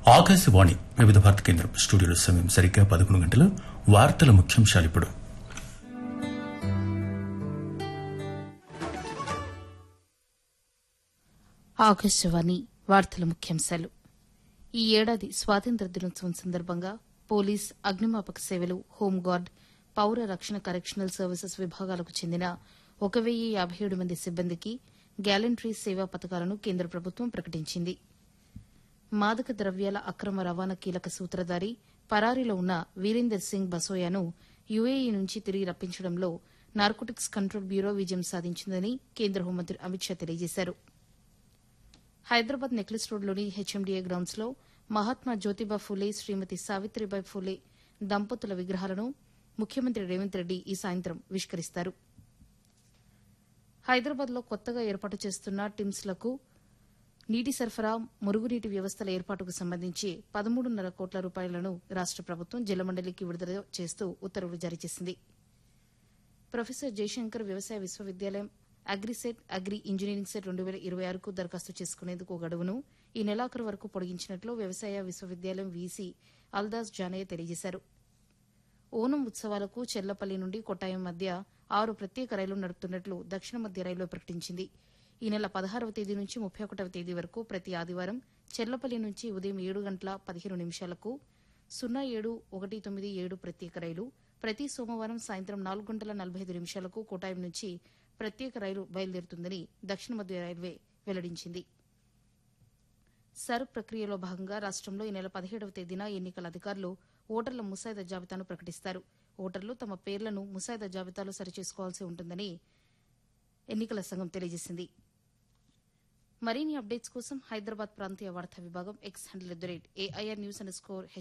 ఆకాశవాణి వివిధ భారత కేంద్రం స్టూడియోలో సమయం సరిగ్గా పదకొండు గంటలు వార్తల ముఖ్యాంశాలు ఇప్పుడు ఆకాశవాణి వార్తల ముఖ్యాంశాలు ఈ ఏడాది స్వాతంత్ర దినోత్సవం సందర్భంగా పోలీస్ అగ్నిమాపక సేవలు హోంగార్డ్ పౌర రక్షణ కరెక్షనల్ సర్వీసెస్ విభాగాలకు చెందిన ఒక వెయ్యి యాబై ఏడు మంది సిబ్బందికి గ్యాలంటరీ సేవా పథకాలను కేంద్ర ప్రభుత్వం ప్రకటించింది మాదక ద్రవ్యాల అక్రమ రవాణా కీలక సూత్రధారి పరారీలో ఉన్న వీరేందర్ సింగ్ బసోయాను యుఏఈ నుంచి తిరిగి రప్పించడంలో నార్కోటిక్స్ కంట్రోల్ బ్యూరో విజయం సాధించిందని కేంద్ర హోంమంత్రి అమిత్ షా తెలియజేశారు హైదరాబాద్ నెక్లెస్ రోడ్లోని హెచ్ఎండీఏ గ్రౌండ్స్ లో మహాత్మా జ్యోతిబా ఫూలే శ్రీమతి సావిత్రిబాయి ఫూలే దంపతుల విగ్రహాలను ముఖ్యమంత్రి రేవంత్ రెడ్డి ఈ సాయంత్రం విష్కరిస్తారు హైదరాబాద్ లో కొత్తగా ఏర్పాటు చేస్తున్న టిమ్స్లకు నీటి సరఫరా మురుగునీటి వ్యవస్థల ఏర్పాటుకు సంబంధించి పదమూడున్నర కోట్ల రూపాయలను రాష్ట ప్రభుత్వం జలమండలికి విడుదల చేస్తూ ఉత్తర్వులు జారీ చేసింది ప్రొఫెసర్ జయశంకర్ వ్యవసాయ విశ్వవిద్యాలయం అగ్రిసెట్ అగ్రి ఇంజనీరింగ్ సెట్ రెండు వేల ఇరవై ఆరుకు దరఖాస్తు చేసుకునేందుకు గడువును ఈ నెలాఖరు వరకు పొడిగించినట్లు వ్యవసాయ విశ్వవిద్యాలయం వీసీ అల్దాస్ జానయ్య తెలియజేశారు ఓనం ఉత్సవాలకు చెల్లపల్లి నుండి కొట్టాయం మధ్య ఆరు ప్రత్యేక రైలు నడుపుతున్నట్లు దక్షిణ మధ్య రైల్వే ప్రకటించింది ఈ నెల పదహారవ తేదీ నుంచి ముప్పై ఒకటవ తేదీ వరకు ప్రతి ఆదివారం చెల్లపల్లి నుంచి ఉదయం ఏడు గంటల పదిహేను నిమిషాలకు సున్నా ఏడు ఒకటి తొమ్మిది ఏడు ప్రత్యేక రైలు ప్రతి సోమవారం సాయంత్రం నాలుగు గంటల నలభై ఐదు నిమిషాలకు కోటాయం నుంచి ప్రత్యేక రైలు బయలుదేరుతుందని దక్షిణ మధ్య రైల్వే వెల్లడించింది సర్ ప్రక్రియలో భాగంగా రాష్టంలో ఈ నెల పదిహేడవ తేదీన ఎన్నికల అధికారులు ఓటర్ల ముసాయిదా జాబితాను ప్రకటిస్తారు ఓటర్లు తమ పేర్లను ముసాయిదా జాబితాలో సరిచేసుకోవాల్సి ఉంటుందని ఎన్నికల సంఘం తెలియజేసింది మరిన్ని అప్డేట్స్ కోసం హైదరాబాద్ ప్రాంతీయ వార్తా విభాగం X handle at the rate AIR news and score